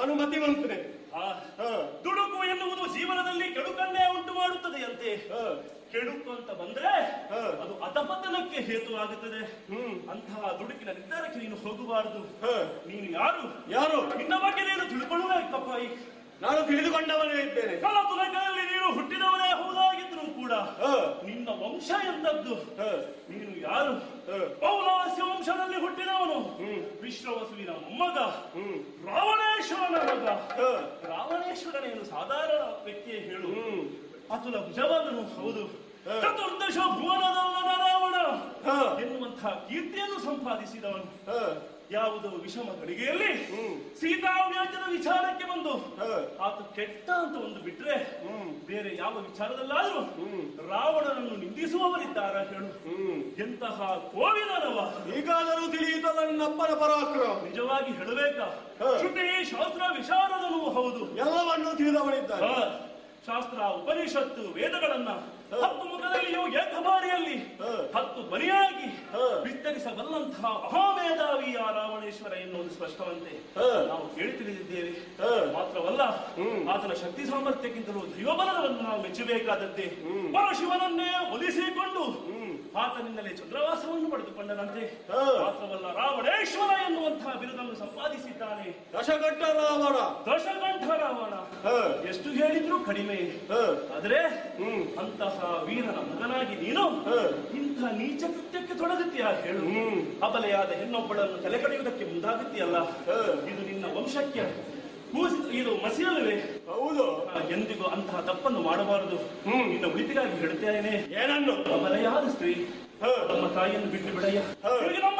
ನಾನು ಮಧ್ಯಮಂತನೆ ಆ, ಹ, ದುಡುಕು ಎನ್ನುವುದು ಜೀವನದಲ್ಲಿ ಕೆಡುಕನ್ನೇ ಉಂಟು ಮಾಡುತ್ತದೆಯಂತೆ ಹ, ಕೆಡುಕು ಅಂತ ಬಂದ್ರೆ ಹ. ಅದು ಅಧಪತನಕ್ಕೆ ಹೇತುವಾಗುತ್ತದೆ ಹ್ಮ್ ಅಂತಹ ದುಡುಕಿನ ನಿರ್ಧಾರಕ್ಕೆ ನೀನು ಹೋಗಬಾರದು ಹ. ನೀನು ಯಾರು ಯಾರು ನಿನ್ನ ಬಗ್ಗೆ ನೀನು ತಿಳ್ಕೊಳ್ಳುವ ಕಪ್ಪಾಯಿ ನಾನು ತಿಳಿದುಕೊಂಡವನೇ ಇದ್ದೇನೆ ಕಲ ತುಲಕದಲ್ಲಿ ನೀನು ಹುಟ್ಟಿದವನೇ ಹೌದಾಗಿದ್ರು ಕೂಡ ಹ, ನಿನ್ನ ವಂಶ ಎಂದದ್ದು ಹ, ನೀನು ಯಾರು ಹ. ಪೌಲಾಸ್ಯ ವಂಶದಲ್ಲಿ ಹುಟ್ಟಿದವನು ಹ್ಮ್. ವಿಶ್ವವಸುವಿನ ಮೊಮ್ಮಗ ಹ್ಮ್ ರಾವಣೇಶ್ವರನ ಮಗ ಹ, ರಾವಣೇಶ್ವರನೇನು ಸಾಧಾರಣ ವ್ಯಕ್ತಿಯೇ ಹೇಳು ಹ್ಮ್ ಅತುಲ ಭುಜವಾದನು ಹೌದು ಹ. ಚತುರ್ದಶ ಭುವನದವನ ರಾವಣ ಹ. ಎನ್ನುವಂತಹ ಕೀರ್ತಿಯನ್ನು ಸಂಪಾದಿಸಿದವನು ಹ, ಯಾವುದೋ ವಿಷಮ ಗಳಿಗೆಯಲ್ಲಿ ಹ್ಮ್. ಸೀತಾವ್ಯಾಜನ ವಿಚಾರಕ್ಕೆ ಬಂದು ಹ. ಆತ ಕೆಟ್ಟ ಅಂತ ಒಂದು ಬಿಟ್ರೆ ಹ್ಮ್. ಬೇರೆ ಯಾವ ವಿಚಾರದಲ್ಲಾದ್ರೂ ಹ್ಮ್. ರಾವಣನನ್ನು ನಿಂದಿಸುವವರಿದ್ದಾರ ಹೇಳು ಹ್ಮ್ ಎಂತಹ ಕೋವಿದನವ ಈಗಾದರೂ ತಿಳಿಯಿತಲ್ಲ ನನ್ನಪ್ಪನ ಪರಾಕ್ರಮ ನಿಜವಾಗಿ ಹೇಳಬೇಕಾ ಹ. ಶ್ರುತಿ ಶಾಸ್ತ್ರ ವಿಶಾರದನೂ ಹೌದು ಎಲ್ಲವನ್ನೂ ತಿಳಿದವನಿದ್ದಾನೆ ಹ. ಶಾಸ್ತ್ರ ಉಪನಿಷತ್ತು ವೇದಗಳನ್ನ ಹ. ಹತ್ತು ಮುಖದಲ್ಲಿಯೂ ಏಕಬಾರಿಯಲ್ಲಿ ಹ. ಹತ್ತು ಬರಿಯಾಗಿ ಹ. ವಿಸ್ತರಿಸಬಲ್ಲಂತಹ ಮಹಾಮೇಧಾವಿ ಆ ರಾವಣೇಶ್ವರ ಎನ್ನುವುದು ಸ್ಪಷ್ಟವಂತೆ ಹ. ನಾವು ಕೇಳಿ ತಿಳಿದಿದ್ದೇವೆ ಹ. ಮಾತ್ರವಲ್ಲ ಹ್ಮ್. ಆತನ ಶಕ್ತಿ ಸಾಮರ್ಥ್ಯಕ್ಕಿಂತಲೂ ದೈವಬಲವನ್ನು ನಾವು ಮೆಚ್ಚಬೇಕಾದದ್ದೇ ಹ್ಮ್. ಪರಶಿವನನ್ನೇ ಒಲಿಸಿಕೊಂಡು ಹ್ಮ್. ಆತನಿಂದಲೇ ಚಂದ್ರವಾಸವನ್ನು ಪಡೆದುಕೊಂಡನಂತೆ ಹ. ಮಾತ್ರವಲ್ಲ ರಾವಣೇಶ್ವರ ಎನ್ನುವಂತಹ ಬಿರುದನ್ನು ಸಂಪಾದಿಸಿದ್ದಾನೆ ದಶಗಟ್ಟ ರಾವಣ ದಶಕಂಠ ರಾವಣ ಹ, ಎಷ್ಟು ಹೇಳಿದ್ರು ಕಡಿಮೆ ಹ, ಆದ್ರೆ ಹ್ಮ್. ಅಂತಹ ವೀರನ ಮಗನಾಗಿ ನೀನು ಹ. ಇಂಥ ನೀಚ ಕೃತ್ಯಕ್ಕೆ ತೊಡಗುತ್ತೀಯ ಹೇಳು ಹ್ಮ್. ಅಬಲೆಯಾದ ಹೆಣ್ಣೊಬ್ಬಳನ್ನು ತಲೆ ಕಡಿಯುವುದಕ್ಕೆ ಮುಂದಾಗುತ್ತೀಯಲ್ಲ ಹ. ಇದು ನಿನ್ನ ವಂಶಕ್ಕೆ ಕೂಸಿ ಇದು ಮಸಿಯಲ್ಲವೇ ಹೌದು ಆ, ಎಂದಿಗೂ ಅಂತಹ ತಪ್ಪನ್ನು ಮಾಡಬಾರದು ಹ್ಮ್. ನಿನ್ನ ಉಳಿತಿಗಾಗಿ ಹೇಳುತ್ತೇನೆ ಏನನ್ನು ಅಬಲೆಯಾದ ಸ್ತ್ರೀ ಹ. ನಮ್ಮ ತಾಯಿಯನ್ನು ಬಿಟ್ಟು ಬಿಡಯ್ಯ ಹ. ಇವರಿಗೆ ನಮ್ಮ